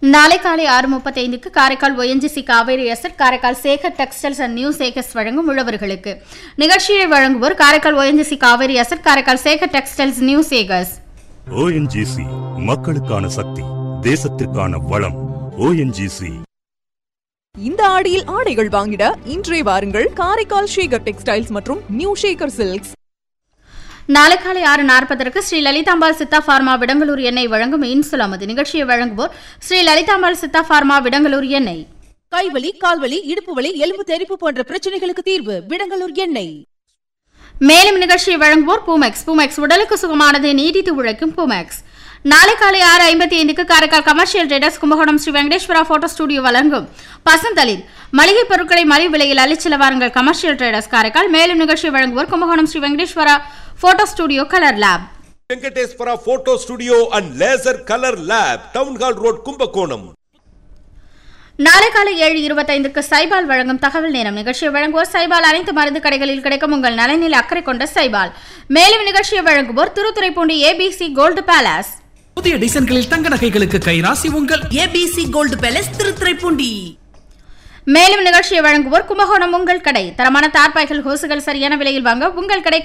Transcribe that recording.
நாளை காலை ஆறு முப்பத்தைந்துக்கு Karaikal ONGC Cauvery asset Karaikal Sekar textiles and new Sekars வழங்கும் உழவர்களுக்கு நிகழ்ச்சியை வழங்குவோர் Karaikal ONGC Cauvery asset Karaikal Sekar textiles new Sekars ONGC மக்களுக்கான சக்தி தேசத்திற்கான வளம் ஓஎன்ஜிசி இந்த ஆடியில் ஆடைகள் வாங்கிட இன்றே வாருங்கள் காரைக்கால் ஷேகர் டெக்ஸ்டைல்ஸ் மற்றும் நியூ ஷேகர் சில்க்ஸ் நாளை காலை ஆறு நாற்பதற்கு ஸ்ரீ லலிதாம்பாள் சித்தா ஃபார்மா விடங்களூர் எண்ணெய் வழங்கும் இன்சுலாமது நிகழ்ச்சியை வழங்குவோர் ஸ்ரீ லலிதாம்பாள் சித்தா ஃபார்மா விடங்களூர் எண்ணெய் கைவலி கால்வலி இடுப்பு வலி எலும்பு தெறிப்பு போன்ற பிரச்சனைகளுக்கு தீர்வு விடங்கலூர் எண்ணெய் மேலும் நிகழ்ச்சியை வழங்குவோர் பூமெக்ஸ் பூமெக்ஸ் உடலுக்கு சுகமானது நீடித்து உழைக்கும் பூமெக்ஸ் நாளை காலை ஆறு ஐம்பத்தி ஐந்துக்கு Karaikal commercial traders Kumbakonam Sri Venkateswara photo studio வழங்கும் பசந்தளிர் மளிகை பொருட்களை மலிவு விலையில் அளிச்சில வாருங்கள் கமர்ஷியல் ட்ரேடர்ஸ் காரைக்கால் மேலும் நிகழ்ச்சியை வழங்குவோர் Kumbakonam Sri Venkateswara photo studio colour lab Venkateswara photo studio and laser colour lab town hall road Kumbakonam நாளை காலை ஏழு இருபத்தைந்துக்கு சைபால் வழங்கும் தகவல் நேரம் நிகழ்ச்சியை வழங்குவோர் சைபால் அனைத்து மருந்து கடைகளில் கிடைக்கும் உங்கள் நலனில் அக்கறை கொண்ட சைபால் மேலும் நிகழ்ச்சியை வழங்குவோர் திருத்துறைப்பூண்டி ஏபிசி கோல்டு பேலஸ் புதிய டிசைன்களில் தங்க நகைகளுக்கு கைராசி உங்கள் ஏபிசி கோல்டு பேலஸ் திருத்துறைப்பூண்டி மேலும் நிகழ்ச்சியை வழங்குவோர் கும்பகோணம் உங்கள் கடை தரமான தார்பாய்கள் ஹோசுகள் சரியான விலையில் வாங்க உங்கள் கடை